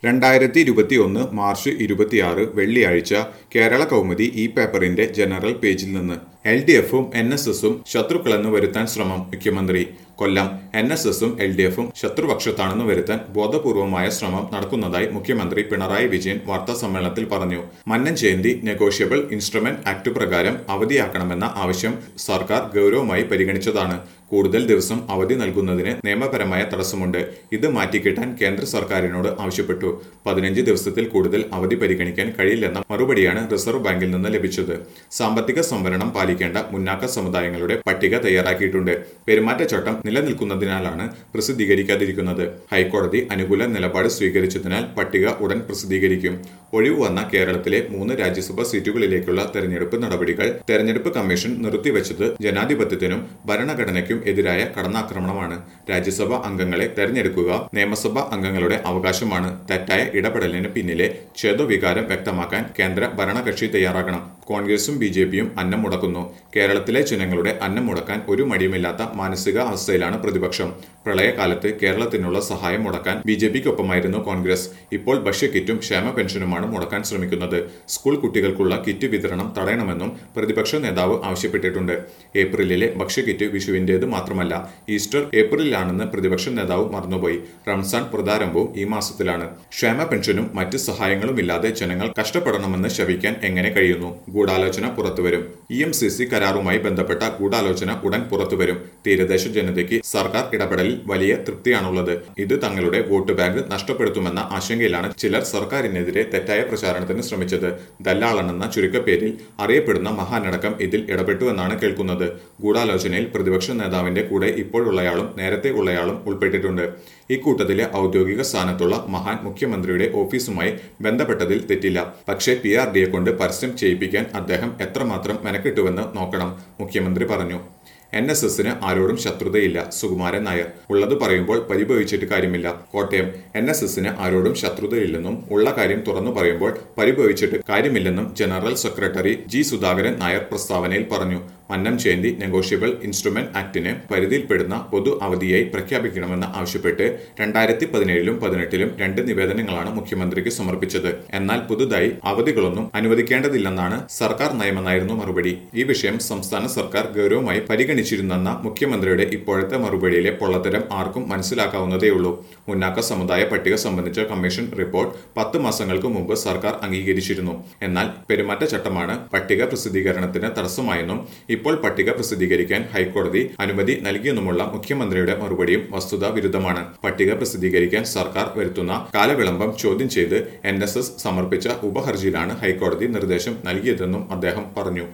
രണ്ടായിരത്തി ഇരുപത്തി ഒന്ന് മാർച്ച് ഇരുപത്തിയാറ് വെള്ളിയാഴ്ച കേരള കൗമുദി ഈ പേപ്പറിന്റെ ജനറൽ പേജിൽ നിന്ന് എൽ ഡി എഫും എൻ എസ് എസും ശത്രുക്കളെന്ന് വരുത്താൻ ശ്രമം മുഖ്യമന്ത്രി കൊല്ലം എൻ എസ് എസും എൽ ഡി എഫും ശത്രുപക്ഷത്താണെന്ന് വരുത്താൻ ബോധപൂർവമായ ശ്രമം നടക്കുന്നതായി മുഖ്യമന്ത്രി പിണറായി വിജയൻ വാർത്താ സമ്മേളനത്തിൽ പറഞ്ഞു Mannam Jayanti negotiable instrument act പ്രകാരം അവധിയാക്കണമെന്ന ആവശ്യം സർക്കാർ ഗൗരവമായി പരിഗണിച്ചതാണ് കൂടുതൽ ദിവസം അവധി നൽകുന്നതിന് നിയമപരമായ തടസ്സമുണ്ട് ഇത് മാറ്റിക്കിട്ടാൻ കേന്ദ്ര സർക്കാരിനോട് ആവശ്യപ്പെട്ടു പതിനഞ്ച് ദിവസത്തിൽ കൂടുതൽ അവധി പരിഗണിക്കാൻ കഴിയില്ലെന്ന മറുപടിയാണ് റിസർവ് ബാങ്കിൽ നിന്ന് ലഭിച്ചത് സാമ്പത്തിക സംവരണം പാലിക്കേണ്ട മുന്നാക്ക സമുദായങ്ങളുടെ പട്ടിക തയ്യാറാക്കിയിട്ടുണ്ട് പെരുമാറ്റച്ചട്ടം നിലനിൽക്കുന്നതിനാലാണ് പ്രസിദ്ധീകരിക്കാതിരിക്കുന്നത് ഹൈക്കോടതി അനുകൂല നിലപാട് സ്വീകരിച്ചതിനാൽ പട്ടിക ഉടൻ പ്രസിദ്ധീകരിക്കും ഒഴിവ് വന്ന കേരളത്തിലെ മൂന്ന് രാജ്യസഭാ സീറ്റുകളിലേക്കുള്ള തെരഞ്ഞെടുപ്പ് നടപടികൾ തെരഞ്ഞെടുപ്പ് കമ്മീഷൻ നിർത്തിവെച്ചത് ജനാധിപത്യത്തിനും ഭരണഘടനയ്ക്കും എതിരായ കടന്നാക്രമണമാണ് രാജ്യസഭാ അംഗങ്ങളെ തെരഞ്ഞെടുക്കുക നിയമസഭാ അംഗങ്ങളുടെ അവകാശമാണ് തെറ്റായ ഇടപെടലിന് പിന്നിലെ ഛേദവികാരം വ്യക്തമാക്കാൻ കേന്ദ്ര ഭരണകക്ഷി തയ്യാറാകണം കോൺഗ്രസും ബി ജെ പിയും അന്നം മുടക്കുന്നു കേരളത്തിലെ ജനങ്ങളുടെ അന്നം മുടക്കാൻ ഒരു മടിയുമില്ലാത്ത മാനസിക അവസ്ഥയിലാണ് പ്രതിപക്ഷം പ്രളയകാലത്ത് കേരളത്തിനുള്ള സഹായം മുടക്കാൻ ബി ജെ പിക്കൊപ്പമായിരുന്നു കോൺഗ്രസ് ഇപ്പോൾ ഭക്ഷ്യക്കിറ്റും ക്ഷേമ പെൻഷനുമാണ് മുടക്കാൻ ശ്രമിക്കുന്നത് സ്കൂൾ കുട്ടികൾക്കുള്ള കിറ്റ് വിതരണം തടയണമെന്നും പ്രതിപക്ഷ നേതാവ് ആവശ്യപ്പെട്ടിട്ടുണ്ട് ഏപ്രിലിലെ ഭക്ഷ്യക്കിറ്റ് വിഷുവിന്റേത് മാത്രമല്ല ഈസ്റ്റർ ഏപ്രിലിലാണെന്ന് പ്രതിപക്ഷ നേതാവ് മറന്നുപോയി റംസാൻ പ്രതാരംഭവും ഈ മാസത്തിലാണ് ക്ഷേമ പെൻഷനും മറ്റ് സഹായങ്ങളും ഇല്ലാതെ ജനങ്ങൾ കഷ്ടപ്പെടണമെന്ന് ശവിക്കാൻ എങ്ങനെ കഴിയുന്നു ഗൂഢാലോചന പുറത്തുവരും ഇ എം സി സി കരാറുമായി ബന്ധപ്പെട്ട ഗൂഢാലോചന ഉടൻ പുറത്തുവരും തീരദേശ ജനതയ്ക്ക് സർക്കാർ ഇടപെടലിൽ വലിയ തൃപ്തിയാണുള്ളത് ഇത് തങ്ങളുടെ വോട്ട് ബാങ്ക് നഷ്ടപ്പെടുത്തുമെന്ന ആശങ്കയിലാണ് ചിലർ സർക്കാരിനെതിരെ തെറ്റായ പ്രചാരണത്തിന് ശ്രമിച്ചത് ദല്ലാളെന്ന ചുരുക്കപ്പേരിൽ അറിയപ്പെടുന്ന മഹാനടക്കം ഇതിൽ ഇടപെട്ടുവെന്നാണ് കേൾക്കുന്നത് ഗൂഢാലോചനയിൽ പ്രതിപക്ഷ നേതാവിന്റെ കൂടെ ഇപ്പോഴുള്ളയാളും നേരത്തെ ഉള്ളയാളും ഉൾപ്പെട്ടിട്ടുണ്ട് ഇക്കൂട്ടത്തിലെ ഔദ്യോഗിക സ്ഥാനത്തുള്ള മഹാൻ മുഖ്യമന്ത്രിയുടെ ഓഫീസുമായി ബന്ധപ്പെട്ടതിൽ തെറ്റില്ല പക്ഷേ പി ആർ ഡിയെ കൊണ്ട് പരസ്യം ചെയ്യിപ്പിക്കാൻ അദ്ദേഹം എത്രമാത്രം മെനക്കെട്ടുവെന്ന് നോക്കണം മുഖ്യമന്ത്രി പറഞ്ഞു എൻ എസ് എസിന് ആരോടും ശത്രുതയില്ല സുകുമാരൻ നായർ ഉള്ളത് പറയുമ്പോൾ പരിഭവിച്ചിട്ട് കാര്യമില്ല കോട്ടയം എൻ എസ് എസിന് ആരോടും ശത്രുതയില്ലെന്നും ഉള്ള കാര്യം തുറന്നു പറയുമ്പോൾ പരിഭവിച്ചിട്ട് കാര്യമില്ലെന്നും general secretary G Sudhakaran Nair പ്രസ്താവനയിൽ പറഞ്ഞു മന്നം ജയന്തി നെഗോഷ്യബിൾ ഇൻസ്ട്രുമെന്റ് ആക്ടിന് പരിധിയിൽപ്പെടുന്ന പൊതു അവധിയായി പ്രഖ്യാപിക്കണമെന്ന് ആവശ്യപ്പെട്ട് രണ്ടായിരത്തി പതിനേഴിലും പതിനെട്ടിലും രണ്ട് നിവേദനങ്ങളാണ് മുഖ്യമന്ത്രിക്ക് സമർപ്പിച്ചത് എന്നാൽ പുതുതായി അവധികളൊന്നും അനുവദിക്കേണ്ടതില്ലെന്നാണ് സർക്കാർ നയമെന്നായിരുന്നു മറുപടി ഈ വിഷയം സംസ്ഥാന സർക്കാർ ഗൗരവമായി പരിഗണിച്ചിരുന്നെന്ന മുഖ്യമന്ത്രിയുടെ ഇപ്പോഴത്തെ മറുപടിയിലെ പൊള്ളത്തരം ആർക്കും മനസ്സിലാക്കാവുന്നതേയുള്ളൂ മുന്നാക്ക സമുദായ പട്ടിക സംബന്ധിച്ച കമ്മീഷൻ റിപ്പോർട്ട് പത്ത് മാസങ്ങൾക്ക് മുമ്പ് സർക്കാർ അംഗീകരിച്ചിരുന്നു എന്നാൽ പെരുമാറ്റച്ചട്ടമാണ് പട്ടിക പ്രസിദ്ധീകരണത്തിന് തടസ്സമായെന്നും ഇപ്പോൾ പട്ടിക പ്രസിദ്ധീകരിക്കാൻ ഹൈക്കോടതി അനുമതി നൽകിയെന്നുമുള്ള മുഖ്യമന്ത്രിയുടെ മറുപടിയും വസ്തുതാ വിരുദ്ധമാണ് പട്ടിക പ്രസിദ്ധീകരിക്കാൻ സർക്കാർ വരുത്തുന്ന കാലവിളംബം ചോദ്യം ചെയ്ത് എൻ സമർപ്പിച്ച ഉപഹർജിയിലാണ് ഹൈക്കോടതി നിർദ്ദേശം നൽകിയതെന്നും അദ്ദേഹം പറഞ്ഞു